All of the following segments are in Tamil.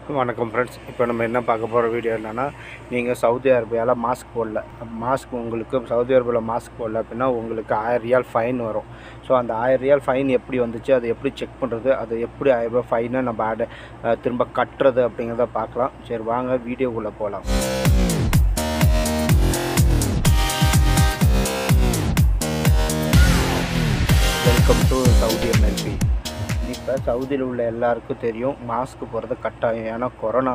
வணக்கம் ஃப்ரெண்ட்ஸ் இப்போ நம்ம என்ன பார்க்க போகிற வீடியோ என்னென்னா நீங்கள் சவுதி அரேபியாவில் மாஸ்க் போடல மாஸ்க் உங்களுக்கு சவுதி அரேபியாவில் மாஸ்க் போடல அப்படின்னா உங்களுக்கு ஆயிரம் ரியால் ஃபைன் வரும் ஸோ அந்த ஆயிரம் ரியால் ஃபைன் எப்படி வந்துச்சு அதை எப்படி செக் பண்ணுறது அது எப்படி ஆயிரம் ரூபாய் ஃபைனை நம்ம ஆட அஹ், திரும்ப கட்டுறது அப்படிங்கிறத பார்க்கலாம் சரி வாங்க வீடியோக்குள்ளே போகலாம் வெல்கம் டு சவுதி எம்எல்பி இப்போ சவுதியில் உள்ள எல்லாருக்கும் தெரியும் மாஸ்க் போடுறது கட்டாயம் ஏன்னா கொரோனா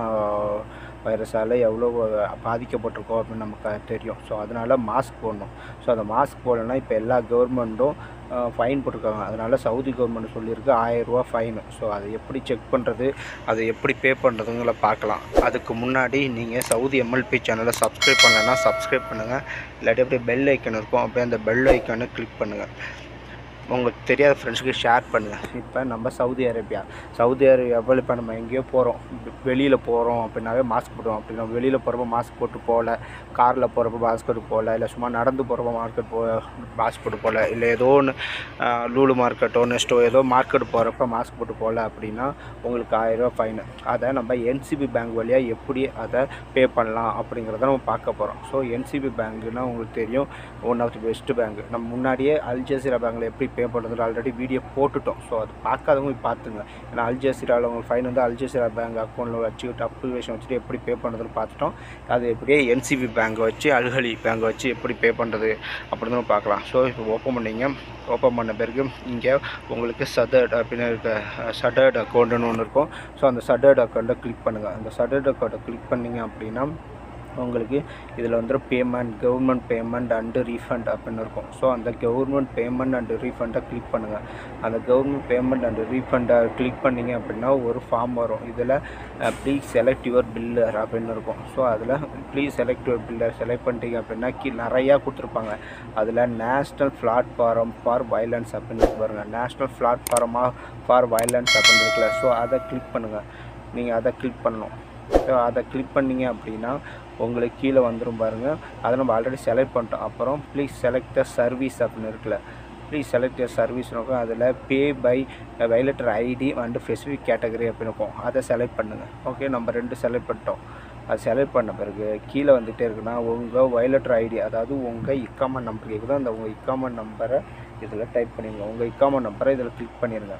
வைரஸால் எவ்வளோ பாதிக்கப்பட்டிருக்கோம் அப்படின்னு நமக்கு தெரியும் ஸோ அதனால் மாஸ்க் போடணும் ஸோ அந்த மாஸ்க் போடலைன்னா இப்போ எல்லா கவர்மெண்ட்டும் ஃபைன் போட்டிருக்காங்க அதனால் சவுதி கவர்மெண்ட் சொல்லியிருக்கு ஆயிரரூவா ஃபைனு ஸோ அதை எப்படி செக் பண்ணுறது அதை எப்படி பே பண்ணுறதுங்களை பார்க்கலாம் அதுக்கு முன்னாடி நீங்கள் சவுதி எம்எல்பி சேனலை சப்ஸ்கிரைப் பண்ணலைன்னா சப்ஸ்கிரைப் பண்ணுங்கள் இல்லாட்டி அப்படியே பெல் ஐக்கன் இருக்கும் அப்படியே அந்த பெல் ஐக்கானை கிளிக் பண்ணுங்கள் உங்களுக்கு தெரியாத ஃப்ரெண்ட்ஸுக்கு ஷேர் பண்ணுங்கள் இப்போ நம்ம சவுதி அரேபியா சவுதி அரேபியாவில் இப்போ நம்ம எங்கேயோ போகிறோம் வெளியில் போகிறோம் அப்படின்னாவே மாஸ்க் போடுவோம் அப்படி நம்ம வெளியில் போகிறப்ப மாஸ்க் போட்டு போகல காரில் போகிறப்ப மாஸ்க் போட்டு போகல இல்லை சும்மா நடந்து போகிறப்ப மார்க்கெட் போ மாஸ்க் போட்டு போகல இல்லை ஏதோ ஒன்று லூலு மார்க்கெட்டோ நெஸ்ட்டோ ஏதோ மார்க்கெட் போகிறப்ப மாஸ்க் போட்டு போகல அப்படின்னா உங்களுக்கு ஆயிரரூவா ஃபைனு அதை நம்ம என்சிபி பேங்க் வழியாக எப்படி அதை பே பண்ணலாம் அப்படிங்கிறத நம்ம பார்க்க போகிறோம் ஸோ என்சிபி பேங்க்னா உங்களுக்கு தெரியும் one of the best bank நம்ம முன்னாடியே அல் ஜசீரா பேங்க்கில் எப்படி பே பண்ணுறது ஆல்ரெடி வீடியோ போட்டுட்டோம் ஸோ அது பார்க்காதவங்க போய் பார்த்துங்க ஏன்னா அல் ஜசீராவில் உங்களுக்கு ஃபைன் வந்து அல் ஜசீரா பேங்க் அக்கௌண்ட்டில் வச்சுக்கிட்டு அப்ளிகேஷன் வச்சுட்டு எப்படி பே பண்ணுறதுன்னு பார்த்துட்டோம் அது எப்படியே என்சிபி பேங்கை வச்சு அல்ஹலி பேங்கை வச்சு எப்படி பே பண்ணுறது அப்படின்னு நம்ம பார்க்கலாம் ஸோ இப்போ ஓப்பன் பண்ணீங்க ஓப்பன் பண்ண பிறகு இங்கே உங்களுக்கு சதர்ட் அப்படின்னு இருக்க சடர்ட் அக்கௌண்ட்டுன்னு ஒன்று இருக்கும் ஸோ அந்த சடர்ட் அக்கௌண்ட்டை கிளிக் பண்ணுங்கள் அந்த சடர்ட் அக்கௌண்ட்டை கிளிக் பண்ணீங்க அப்படின்னா உங்களுக்கு இதில் வந்து payment government payment and refund அப்படின்னு இருக்கும் ஸோ அந்த கவர்மெண்ட் பேமெண்ட் அண்டு ரீஃபண்டை கிளிக் பண்ணுங்கள் அந்த கவர்மெண்ட் பேமெண்ட் அண்டு ரீஃபண்டை கிளிக் பண்ணீங்க அப்படின்னா ஒரு ஃபார்ம் வரும் இதில் ப்ளீஸ் செலக்ட் யுவர் பில்லர் அப்படின்னு இருக்கும் ஸோ அதில் please select your biller select பண்ணிட்டீங்க அப்படின்னா கீ நிறையா கொடுத்துருப்பாங்க அதில் நேஷ்னல் பிளாட்ஃபாரம் ஃபார் வைலன்ஸ் அப்படின்னு இருக்கு பாருங்கள் நேஷ்னல் பிளாட்ஃபாரமாக ஃபார் வைலன்ஸ் அப்படின்னு இருக்குல்ல ஸோ அதை கிளிக் பண்ணுங்கள் நீங்கள் அதை கிளிக் பண்ணணும் ஸோ அதை கிளிக் பண்ணீங்க அப்படின்னா உங்களுக்கு கீழே வந்துடும் பாருங்கள் அதை நம்ம ஆல்ரெடி செலக்ட் பண்ணிட்டோம் அப்புறம் ப்ளீஸ் செலக்ட் த சர்வீஸ் அப்படின்னு இருக்குல்ல ப்ளீஸ் செலக்ட் த சர்வீஸ் இருக்கும் அதில் pay by violator ID and specific category அப்படின்னு இருக்கும் அதை செலக்ட் பண்ணுங்கள் ஓகே நம்ம ரெண்டு செலக்ட் பண்ணிட்டோம் அது செலக்ட் பண்ண பிறகு கீழே வந்துகிட்டே இருக்குன்னா உங்கள் வயலட்டர் ஐடி அதாவது உங்கள் இக்காம நம்பர் கேட்குதோ அந்த உங்கள் இக்காம நம்பரை இதில் டைப் பண்ணிடுங்க உங்கள் இக்காம நம்பரை இதில் கிளிக் பண்ணிடுங்க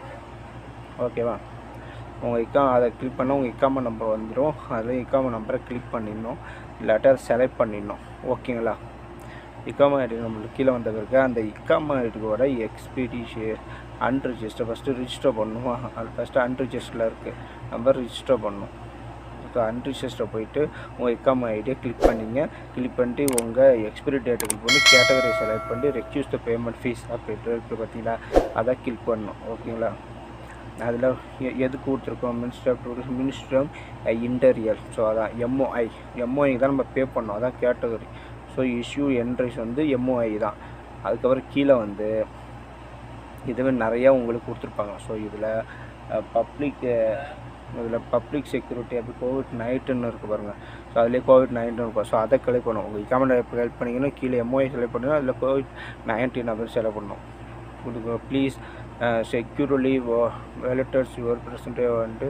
ஓகேவா உங்கள் இக்கா அதை கிளிக் பண்ணால் உங்கள் இக்காம நம்பர் வந்துடும் அதில் இக்காம நம்பரை கிளிக் பண்ணிடணும் இல்லாட்டி அதை செலக்ட் பண்ணிடணும் ஓகேங்களா இக்காம ஐடி நம்மளுக்கு கீழே வந்த பிறகு அந்த இக்காம ஐடியோட எக்ஸ்பீடிஷியர் அன்ரிஜிஸ்டர் ஃபஸ்ட்டு ரிஜிஸ்டர் பண்ணணும் அது ஃபஸ்ட்டு அன்ரிஜிஸ்டரில் இருக்குது நம்பர் ரிஜிஸ்டர் பண்ணணும் ஸோ அன்ரிஜிஸ்டர் போயிட்டு உங்கள் இக்காம ஐடியை கிளிக் பண்ணிங்க கிளிக் பண்ணிட்டு உங்கள் எக்ஸ்பிரி டேட்டுக்கு போய் கேட்டகரி செலக்ட் பண்ணி ரெக்யூஸ் த பேமெண்ட் ஃபீஸ் அப்படின்ட்டு இருக்குது பார்த்தீங்களா அதை கிளிக் பண்ணணும் ஓகேங்களா அதில் எ- எது கொடுத்துருக்கோம் minister of tourism minister of interior so அதான் எம்ஓஐ எம்ஓஐ தான் நம்ம பே பண்ணோம் அதான் கேட்டகரி ஸோ இஷ்யூ என்ட்ரிஸ் வந்து எம்ஓஐ தான் அதுக்கப்புறம் கீழே வந்து இதுவே நிறையா உங்களுக்கு கொடுத்துருப்பாங்க ஸோ இதில் பப்ளிக் இதில் பப்ளிக் செக்யூரிட்டி அப்படி கோவிட் நைட்டுன்னு இருக்குது பாருங்கள் ஸோ அதிலே கோவிட் நைன்டீன் இருக்கும் ஸோ அதை கலெக்ட் பண்ணும் உங்கள் கமெண்ட் எப்போ கலெக்ட் பண்ணிங்கன்னா கீழே எம்ஓஐ செலக்ட் பண்ணுங்கள் அதில் கோவிட் நைன்டீன் அப்படின்னு செலக்ட் பண்ணணும் கொடுங்க please securely violators your representative வந்துட்டு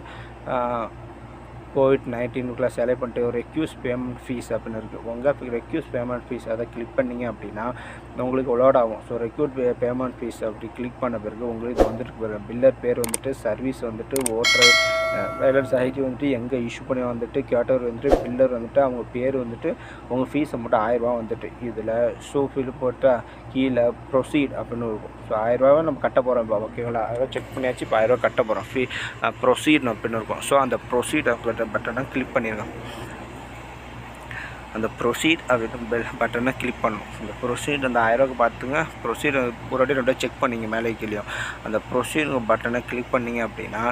கோவிட் நைன்டீனுக்குள்ளே செலக்ட் பண்ணிட்டு ஒரு ரெக்யூஸ் பேமெண்ட் ஃபீஸ் அப்படின்னு இருக்குது உங்கள் ரெக்யூஸ் பேமெண்ட் ஃபீஸ் அதை கிளிக் பண்ணீங்க அப்படின்னா உங்களுக்கு லோட் ஆகும் ஸோ ரெக்யூட் பேமெண்ட் ஃபீஸ் அப்படி கிளிக் பண்ண பிறகு உங்களுக்கு இது வந்துட்டு பாருங்க பில்லர் பேர் வந்துட்டு சர்வீஸ் வந்துட்டு ஓட்டர் வேலன்ஸ் ஐடி வந்துட்டு எங்கே இஷ்யூ பண்ணி வந்துட்டு கேட்டவர் வந்துட்டு பில்லர் வந்துட்டு அவங்க பேர் வந்துட்டு உங்கள் ஃபீஸை மட்டும் ஆயிரரூபா வந்துட்டு இதில் ஷோ ஃபில் போட்டால் கீழே ப்ரொசீட் அப்படின்னு இருக்கும் ஸோ ஆயிரரூபாவை நம்ம கட்ட போகிறோம் இப்போ ஓகேங்களா அதை செக் பண்ணியாச்சு இப்போ ஆயிரரூபா கட்ட போகிறோம் ஃபீ ப்ரொசீட் அப்படின்னு இருக்கும் ஸோ அந்த ப்ரொசீட் அப்படின்ற பட்டனை கிளிக் பண்ணிடுங்க அந்த ப்ரொசீட் அப்படின்னு பெல் பட்டனை கிளிக் பண்ணணும் அந்த ப்ரொசீட் அந்த ஆயிரரூவாக்கு பார்த்துங்க ப்ரொசீட் ஒரு வாட்டி ரெண்டு செக் பண்ணிங்க மேலே கீழேயும் அந்த ப்ரொசீட் பட்டனை கிளிக் பண்ணீங்க அப்படின்னா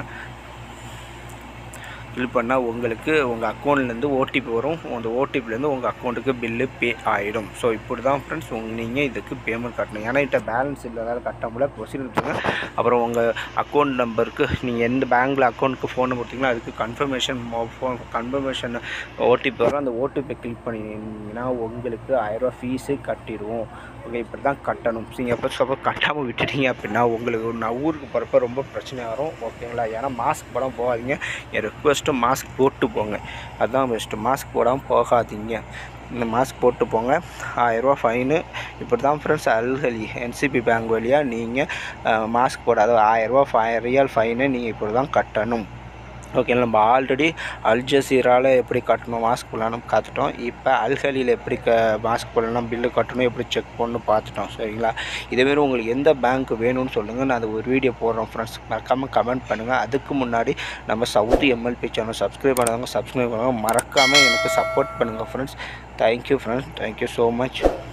கிளிக் பண்ணால் உங்களுக்கு உங்கள் அக்கௌண்ட்லேருந்து ஓடிபி வரும் அந்த ஓடிபிலேருந்து உங்கள் அக்கௌண்ட்டுக்கு பில்லு பே ஆகிடும் ஸோ இப்படி தான் ஃப்ரெண்ட்ஸ் உங்க நீங்கள் இதுக்கு பேமெண்ட் கட்டணும் ஏன்னா இட்ட பேலன்ஸ் இல்லாதால கட்ட முடியல ப்ரொசீஜர் வச்சுங்க அப்புறம் உங்கள் அக்கௌண்ட் நம்பருக்கு நீங்கள் எந்த பேங்க்கில் அக்கௌண்ட்டுக்கு ஃபோன் நம்பர் கொடுத்தீங்களோ அதுக்கு கன்ஃபர்மேஷன் ஃபோன் கன்ஃபர்மேஷன் ஓடிபி வரும் அந்த ஓடிபி கிளிக் பண்ணிங்கன்னா உங்களுக்கு ஆயிரரூவா ஃபீஸு கட்டிடுவோம் ஓகே இப்படி தான் கட்டணும் நீங்கள் எப்போ சப்போஸ் கட்டாமல் விட்டுட்டீங்க அப்படின்னா உங்களுக்கு நான் ஊருக்கு போகிறப்ப ரொம்ப பிரச்சனை வரும் ஓகேங்களா ஏன்னா மாஸ்க் போடாமல் போகாதீங்க என் ரெக்வஸ்ட்டு மாஸ்க் போட்டு போங்க அதுதான் பெஸ்ட்டு மாஸ்க் போடாமல் போகாதீங்க இந்த மாஸ்க் போட்டு போங்க ஆயிரரூவா ஃபைனு இப்படி தான் ஃப்ரெண்ட்ஸ் அல்ஹலி என்சிபி பேங்க் வழியாக நீங்கள் மாஸ்க் போடாத ஆயிரரூவா ஃபை ரியல் ஃபைனு நீங்கள் இப்படி தான் கட்டணும் ஓகே நம்ம ஆல்ரெடி அல் ஜசீராவில் எப்படி கட்டணும் மாஸ்க் போடணும் பார்த்துட்டோம் இப்போ அல்ஹலியில் எப்படி க மாஸ்க் போடணும் பில்லு கட்டணும் எப்படி செக் பண்ணணும் பார்த்துட்டோம் சரிங்களா இதேமாரி உங்களுக்கு எந்த பேங்க் வேணும்னு சொல்லுங்கள் நான் அது ஒரு வீடியோ போடுறோம் ஃப்ரெண்ட்ஸ் மறக்காமல் கமெண்ட் பண்ணுங்கள் அதுக்கு முன்னாடி நம்ம சவுதி எம்எல்பி சேனல் சப்ஸ்கிரைப் பண்ணாதவங்க சப்ஸ்கிரைப் பண்ணுங்கள் மறக்காமல் எனக்கு சப்போர்ட் பண்ணுங்கள் friends thank you friends thank you so much